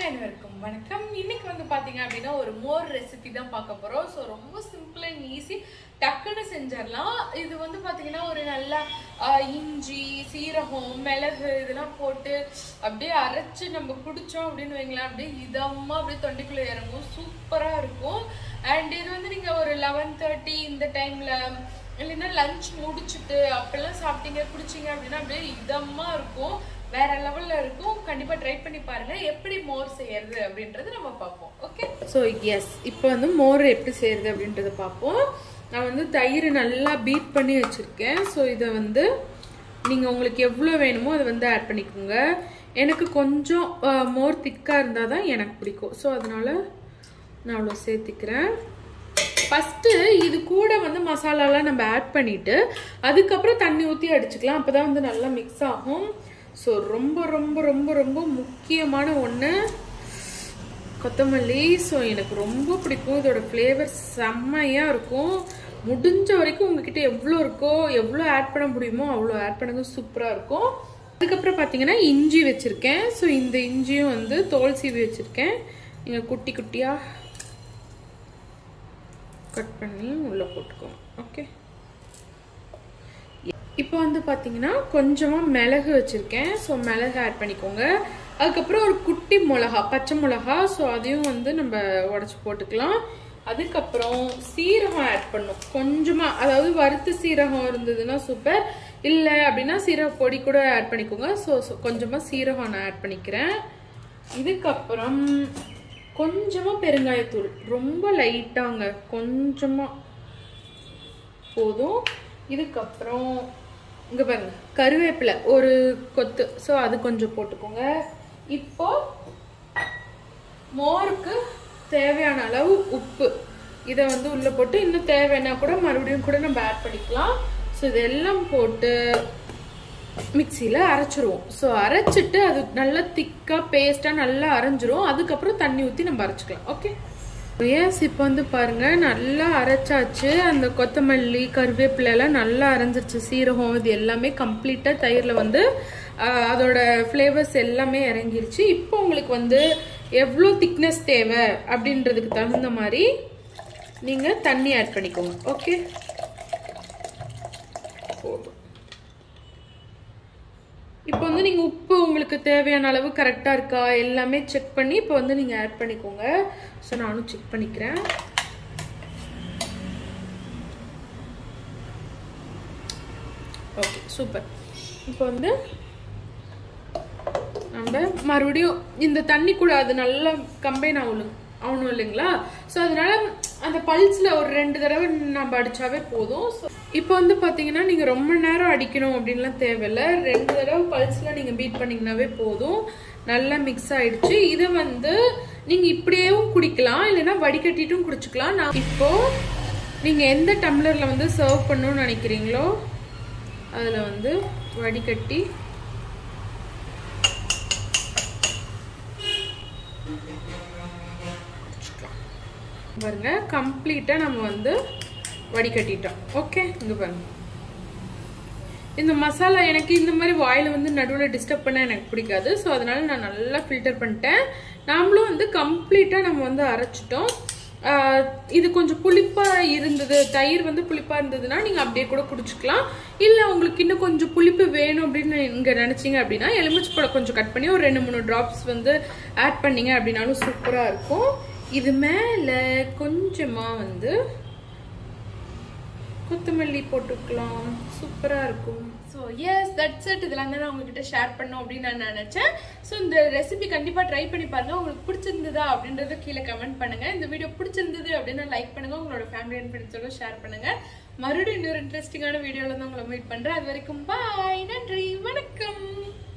அனைவருக்கும் வணக்கம் இன்னைக்கு வந்து பாத்தீங்க அப்படின்னா ஒரு மோர் ரெசிபி தான் பார்க்க போறோம் ஸோ ரொம்ப சிம்பிள் அண்ட் ஈஸி டக்குன்னு செஞ்சிடலாம் இது வந்து பாத்தீங்கன்னா ஒரு நல்ல ஆஹ், இஞ்சி சீரகம் மிளகு இதெல்லாம் போட்டு அப்படியே அரைச்சு நம்ம குடிச்சோம் அப்படின்னு வைங்களேன் அப்படியே இதமா அப்படியே தொண்டைக்குள்ள இறங்கும் சூப்பரா இருக்கும் அண்ட் இது வந்து நீங்க ஒரு லெவன் தேர்ட்டி இந்த டைம்ல இல்லைன்னா லஞ்ச் முடிச்சுட்டு அப்பெல்லாம் சாப்பிட்டீங்க குடிச்சீங்க அப்படின்னா அப்படியே இதமா இருக்கும் வேற லெவல்ல இருக்கும் கண்டிப்பா ட்ரை பண்ணி பாருங்க எப்படி மோர் செய்யறது அப்படின்றது நம்ம பார்ப்போம் ஓகே ஸோ எஸ் இப்போ வந்து மோர் எப்படி செய்யறது அப்படின்றத பார்ப்போம் நான் வந்து தயிர் நல்லா பீட் பண்ணி வச்சிருக்கேன் ஸோ இதை வந்து நீங்க உங்களுக்கு எவ்வளோ வேணுமோ அதை வந்து ஆட் பண்ணிக்கோங்க எனக்கு கொஞ்சம் அஹ், மோர் திக்கா இருந்தால் தான் எனக்கு பிடிக்கும் ஸோ அதனால நான் அவ்வளோ சேர்த்துக்கிறேன் ஃபஸ்ட்டு இது கூட வந்து மசாலாலாம் நம்ம ஆட் பண்ணிட்டு அதுக்கப்புறம் தண்ணி ஊற்றி அடிச்சுக்கலாம் அப்போ தான் வந்து நல்லா மிக்ஸ் ஆகும் ஸோ ரொம்ப ரொம்ப ரொம்ப ரொம்ப முக்கியமான ஒன்று கொத்தமல்லி ஸோ எனக்கு ரொம்ப பிடிக்கும் இதோட ஃப்ளேவர் செம்மையாக இருக்கும் முடிஞ்ச வரைக்கும் உங்ககிட்ட எவ்வளோ இருக்கோ எவ்வளோ ஆட் பண்ண முடியுமோ அவ்வளோ ஆட் பண்ணுங்க சூப்பராக இருக்கும் அதுக்கப்புறம் பார்த்தீங்கன்னா இஞ்சி வச்சுருக்கேன் ஸோ இந்த இஞ்சியும் வந்து தோல் சீவி வச்சுருக்கேன் நீங்கள் குட்டி குட்டியாக கட் பண்ணி உள்ளே போட்டுக்கோங்க ஓகே இப்போ வந்து பார்த்தீங்கன்னா கொஞ்சமாக மிளகு வச்சுருக்கேன் ஸோ மிளகு ஆட் பண்ணிக்கோங்க அதுக்கப்புறம் ஒரு குட்டி மிளகா பச்சை மிளகா ஸோ அதையும் வந்து நம்ம உடச்சி போட்டுக்கலாம் அதுக்கப்புறம் சீரகம் ஆட் பண்ணும் கொஞ்சமாக அதாவது வறுத்த சீரகம் இருந்ததுன்னா சூப்பர் இல்லை அப்படின்னா சீரக பொடி கூட ஆட் பண்ணிக்கோங்க ஸோ கொஞ்சமாக சீரகம் நான் ஆட் பண்ணிக்கிறேன் இதுக்கப்புறம் கொஞ்சமாக பெருங்காயத்தூள் ரொம்ப லைட்டாங்க கொஞ்சமாக போதும் இதுக்கப்புறம் இங்கே பாருங்க கருவேப்பிலை ஒரு கொத்து ஸோ அது கொஞ்சம் போட்டுக்கோங்க இப்போ மோருக்கு தேவையான அளவு உப்பு இதை வந்து உள்ளே போட்டு இன்னும் தேவைன்னா கூட மறுபடியும் கூட நம்ம ஆட் பண்ணிக்கலாம் ஸோ இதெல்லாம் போட்டு மிக்சியில் அரைச்சிருவோம் ஸோ அரைச்சிட்டு அது நல்லா திக்காக பேஸ்ட்டாக நல்லா அரைஞ்சிரும் அதுக்கப்புறம் தண்ணி ஊற்றி நம்ம அரைச்சிக்கலாம் ஓகே எஸ் இப்போ வந்து பாருங்க நல்லா அரைச்சாச்சு அந்த கொத்தமல்லி கருவேப்பிலை எல்லாம் நல்லா அரைஞ்சிருச்சு சீரகம் இது எல்லாமே கம்ப்ளீட்டாக தயிரில் வந்து ஆஹ், அதோட ஃப்ளேவர்ஸ் எல்லாமே இறங்கிருச்சு இப்போ உங்களுக்கு வந்து எவ்வளோ திக்னஸ் தேவை அப்படின்றதுக்கு தகுந்த மாதிரி நீங்கள் தண்ணி ஆட் பண்ணிக்கோங்க ஓகே போதும் இப்போ வந்து நீங்கள் உப்பு உங்களுக்கு தேவையான அளவு கரெக்டாக இருக்கா எல்லாமே செக் பண்ணி இப்போ வந்து நீங்கள் ஆட் பண்ணிக்கோங்க ஸோ நானும் செக் பண்ணிக்கிறேன் ஓகே சூப்பர் இப்போ வந்து நம்ம மறுபடியும் இந்த தண்ணி கூட அது நல்லா கம்பைன் ஆகணும் ஆகணும் இல்லைங்களா ஸோ அதனால அந்த பல்ஸில் ஒரு ரெண்டு தடவை நம்ம அடிச்சாவே போதும் So, இப்போ வந்து பார்த்தீங்கன்னா நீங்கள் ரொம்ப நேரம் அடிக்கணும் அப்படின்லாம் தேவையில்ல ரெண்டு தடவை பல்ஸில் நீங்கள் பீட் பண்ணிங்கனாவே போதும் நல்லா மிக்ஸ் ஆயிடுச்சு இதை வந்து நீங்கள் இப்படியேவும் குடிக்கலாம் இல்லைன்னா வடிகட்டிட்டும் குடிச்சுக்கலாம் நான் இப்போ நீங்கள் எந்த டம்ளரில் வந்து சர்வ் பண்ணணும்னு நினைக்கிறீங்களோ அதில் வந்து வடிகட்டி பாருங்க கம்ப்ளீட்டா நம்ம வந்து வடிகட்டிட்டோம் ஓகே இங்க பாருங்க இந்த மசாலா எனக்கு இந்த மாதிரி வாயில வந்து நடுவில் டிஸ்டர்ப் பண்ண எனக்கு பிடிக்காது ஸோ அதனால நான் நல்லா ஃபில்டர் பண்ணிட்டேன் நாமளும் வந்து கம்ப்ளீட்டா நம்ம வந்து அரைச்சிட்டோம் ஆஹ் இது கொஞ்சம் புளிப்பா இருந்தது தயிர் வந்து புளிப்பா இருந்ததுன்னா நீங்க அப்படியே கூட குடிச்சுக்கலாம் இல்ல உங்களுக்கு இன்னும் கொஞ்சம் புளிப்பு வேணும் அப்படின்னு நீங்க நினைச்சீங்க அப்படின்னா எலுமிச்சை பழம் கொஞ்சம் கட் பண்ணி ஒரு ரெண்டு மூணு டிராப்ஸ் வந்து ஆட் பண்ணீங்க அப்படின்னாலும் சூப்பரா இருக்கும் இது மேல கொஞ்சமா வந்து கொத்தமல்லி போட்டுக்கலாம் சூப்பரா இருக்கும் ஸோ எஸ் தட்ஸ் இட் இதெல்லாம் தான் நான் உங்ககிட்ட ஷேர் பண்ணோம் அப்படின்னு நான் நினைச்சேன் ஸோ இந்த ரெசிபி கண்டிப்பா ட்ரை பண்ணி பாருங்க உங்களுக்கு பிடிச்சிருந்ததா அப்படின்றத கீழே கமெண்ட் பண்ணுங்க இந்த வீடியோ பிடிச்சிருந்தது அப்படின்னா லைக் பண்ணுங்க உங்களோட ஃபேமிலி அண்ட் ஃப்ரெண்ட்ஸோட ஷேர் பண்ணுங்க மறுபடியும் இன்னொரு இன்ட்ரெஸ்டிங்கான வீடியோல தான் உங்களை மீட் பண்றேன் அது வரைக்கும் பாய் நன்றி வணக்கம்